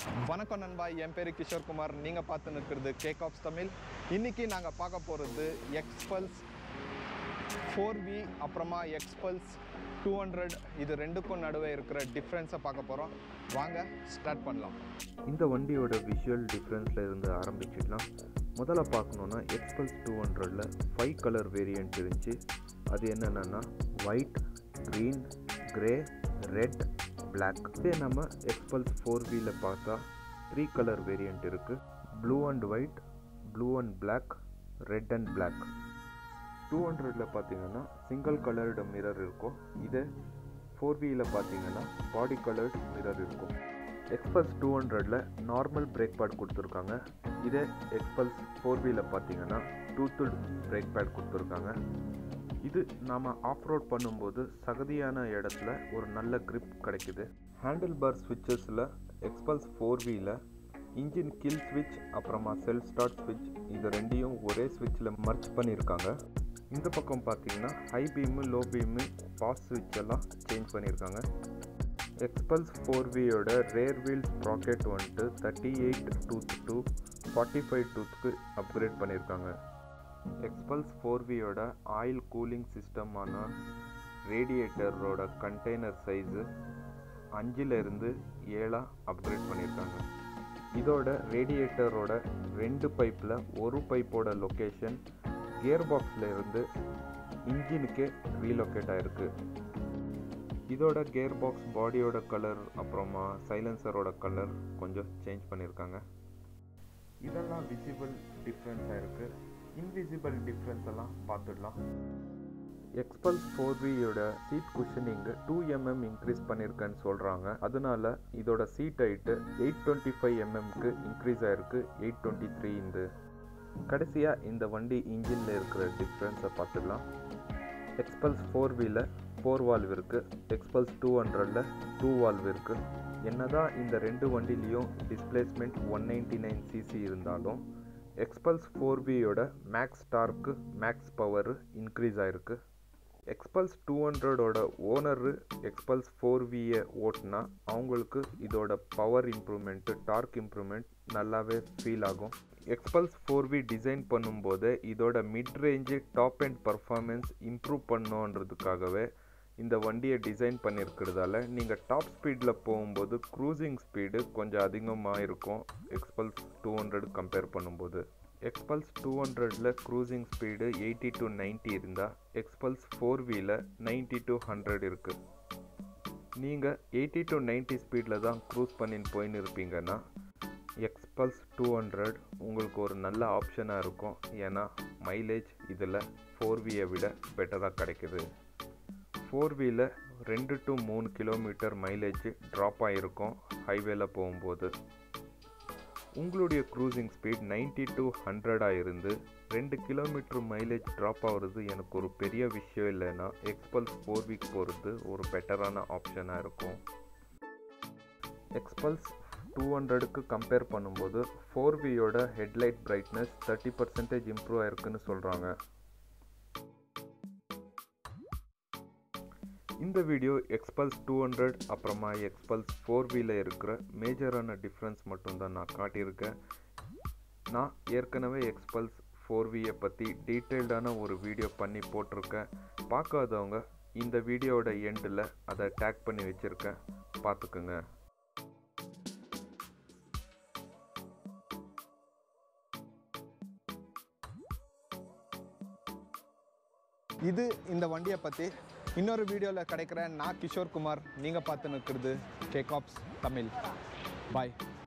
வணக்கம் நண்பா என் பேர் கிஷோர் குமார் நீங்கள் பார்த்து நிற்கிறது கேக் ஆப்ஸ் தமிழ் இன்றைக்கி நாங்கள் பார்க்க போகிறது எக்ஸ்பல்ஸ் ஃபோர் வி அப்புறமா எக்ஸ்பல்ஸ் டூ ஹண்ட்ரட் இது ரெண்டுக்கும் நடுவே இருக்கிற டிஃப்ரென்ஸை பார்க்க போகிறோம் வாங்க ஸ்டார்ட் பண்ணலாம் இந்த வண்டியோட விஷுவல் டிஃப்ரென்ஸில் இருந்து ஆரம்பிச்சிடலாம் முதல்ல பார்க்கணுன்னா எக்ஸ்பல்ஸ் டூ ஹண்ட்ரடில் ஃபைவ் கலர் வேரியண்ட் இருந்துச்சு அது என்னென்னா white green grey red black இதே நம்ம எக்ஸ்பல்ஸ் ஃபோர் வீல பார்த்தா த்ரீ கலர் வேரியண்ட் இருக்குது blue and white blue and black red and black two ஹண்ட்ரடில் பார்த்தீங்கன்னா சிங்கிள் கலர்டு மிரர் இருக்கும் இதே ஃபோர் வீல பார்த்தீங்கன்னா பாடி கலர்ட் மிரர் இருக்கும் எக்ஸ்பல்ஸ் டூ ஹண்ட்ரடில் நார்மல் பிரேக் பேட் கொடுத்துருக்காங்க இதே எக்ஸ்பல்ஸ் ஃபோர் வீல பார்த்தீங்கன்னா டூத்துட் பிரேக் பேட் கொடுத்துருக்காங்க இது நாம் ஆஃப் ரோட் பண்ணும்போது சகதியான இடத்துல ஒரு நல்ல grip கிடைக்குது ஹேண்டில் பார் ஸ்விட்சஸில் எக்ஸ்பல்ஸ் ஃபோர் வீல இன்ஜின் கில் ஸ்விட்ச் அப்புறமா செல்ஃப் ஸ்டார்ட் ஸ்விட்ச் இது ரெண்டையும் ஒரே ஸ்விட்சில் மர்ச் பண்ணியிருக்காங்க இந்த பக்கம் பார்த்தீங்கன்னா high beam low beam pass ஸ்விட்ச் எல்லாம் சேஞ்ச் பண்ணியிருக்காங்க எக்ஸ்பல்ஸ் ஃபோர் வியோட ரேர் வீல் ஸ்ப்ராக்கெட் வந்துட்டு thirty eight tooth to forty five டூத்துக்கு அப்கிரேட் பண்ணியிருக்காங்க எக்ஸ்பல்ஸ் ஃபோர் வியோட ஆயில் கூலிங் சிஸ்டமான ரேடியேட்டரோட கண்டெய்னர் சைஸு அஞ்சிலிருந்து ஏழாக அப்கிரேட் பண்ணியிருக்காங்க இதோட ரேடியேட்டரோட ரெண்டு பைப்பில் ஒரு பைப்போட லொக்கேஷன் கியர் பாக்ஸில் இருந்து இன்ஜினுக்கே ரீலொக்கேட் ஆயிருக்கு இதோட கியர் பாக்ஸ் பாடியோட கலர் அப்புறமா சைலன்சரோட கலர் கொஞ்சம் சேஞ்ச் பண்ணியிருக்காங்க இதெல்லாம் விசிபிள் டிஃப்ரென்ஸாக இருக்குது இன்விசிபிள் டிஃப்ரென்ஸ் எல்லாம் பார்த்துடலாம் எக்ஸ்பல்ஸ் ஃபோர் வியோட சீட் குஷனிங்கு டூ எம்எம் இன்க்ரீஸ் பண்ணியிருக்கேன்னு சொல்கிறாங்க அதனால இதோட seat height eight twenty five எம்எம்க்கு இன்க்ரீஸ் ஆயிருக்கு எயிட் டுவெண்ட்டி த்ரீ இந்த கடைசியாக இந்த வண்டி இன்ஜினில் இருக்கிற டிஃப்ரென்ஸை பார்த்துடலாம் எக்ஸ்பல்ஸ் ஃபோர் வீல ஃபோர் வால்வ் இருக்குது எக்ஸ்பல்ஸ் டூ ஹண்ட்ரடில் டூ வால்வ் இருக்குது என்னதான் இந்த ரெண்டு வண்டிலையும் displacement one ninety nine CC இருந்தாலும் எக்ஸ்பல்ஸ் ஃபோர் வியோட max torque max power increase ஆயிருக்கு எக்ஸ்பல்ஸ் டூ ஹண்ட்ரடோட ஓனரு எக்ஸ்பல்ஸ் ஃபோர் வியை ஓட்டினா அவங்களுக்கு இதோட பவர் இம்ப்ரூவ்மெண்ட்டு டார்க் இம்ப்ரூவ்மெண்ட் நல்லாவே ஃபீல் ஆகும் எக்ஸ்பல்ஸ் ஃபோர் வி டிசைன் பண்ணும்போது இதோட mid range top end performance improve பண்ணோன்றதுக்காகவே இந்த வண்டியை டிசைன் பண்ணியிருக்கிறதால நீங்கள் டாப் ஸ்பீடில் போகும்போது க்ரூசிங் ஸ்பீடு கொஞ்சம் அதிகமாக இருக்கும் எக்ஸ்பல்ஸ் டூ ஹண்ட்ரட் கம்பேர் பண்ணும்போது எக்ஸ்பல்ஸ் டூ ஹண்ட்ரடில் cruising speed eighty to ninety இருந்தால் எக்ஸ்பல்ஸ் ஃபோர் வீல நைன்ட்டி டு ஹண்ட்ரட் இருக்குது நீங்கள் எயிட்டி டு நைன்ட்டி ஸ்பீடில் தான் க்ரூஸ் பண்ணின்னு போயின்னு இருப்பீங்கன்னா எக்ஸ்பல்ஸ் டூ ஹண்ட்ரட் உங்களுக்கு ஒரு நல்ல ஆப்ஷனாக இருக்கும் ஏன்னா மைலேஜ் இதில் ஃபோர் வியை விட பெட்டராக கிடைக்குது ஃபோர் வீல ரெண்டு டு மூணு கிலோமீட்டர் மைலேஜ் ட்ராப் ஆகிருக்கும் ஹைவேல போகும்போது உங்களுடைய க்ரூசிங் ஸ்பீட் 90 டு ஹண்ட்ரடாக இருந்து ரெண்டு கிலோமீட்டர் மைலேஜ் ட்ராப் ஆகுறது எனக்கு ஒரு பெரிய விஷயம் இல்லைன்னா எக்ஸ்பல்ஸ் ஃபோர் வீக் போகிறது ஒரு பெட்டரான ஆப்ஷனாக இருக்கும் எக்ஸ்பல்ஸ் டூ ஹண்ட்ரடுக்கு கம்பேர் பண்ணும்போது ஃபோர் வியோட headlight brightness thirty percentage improve ஆயிருக்குன்னு சொல்கிறாங்க இந்த வீடியோ எக்ஸ்பல்ஸ் டூ ஹண்ட்ரட் அப்புறமா எக்ஸ்பல்ஸ் ஃபோர் வீல இருக்கிற மேஜரான டிஃப்ரென்ஸ் மட்டும்தான் நான் காட்டியிருக்கேன் நான் ஏற்கனவே எக்ஸ்பல்ஸ் ஃபோர் வியை பற்றி டீட்டெயில்டான ஒரு வீடியோ பண்ணி போட்டிருக்கேன் பார்க்காதவங்க இந்த வீடியோவோட எண்டில் அதை டேக் பண்ணி வச்சுருக்கேன் பார்த்துக்குங்க இது இந்த வண்டியை பற்றி இன்னொரு வீடியோவில் கிடைக்கிற நான் கிஷோர் குமார் நீங்கள் பார்த்து நிற்கிறது கேக் ஆப்ஸ் தமிழ் பாய்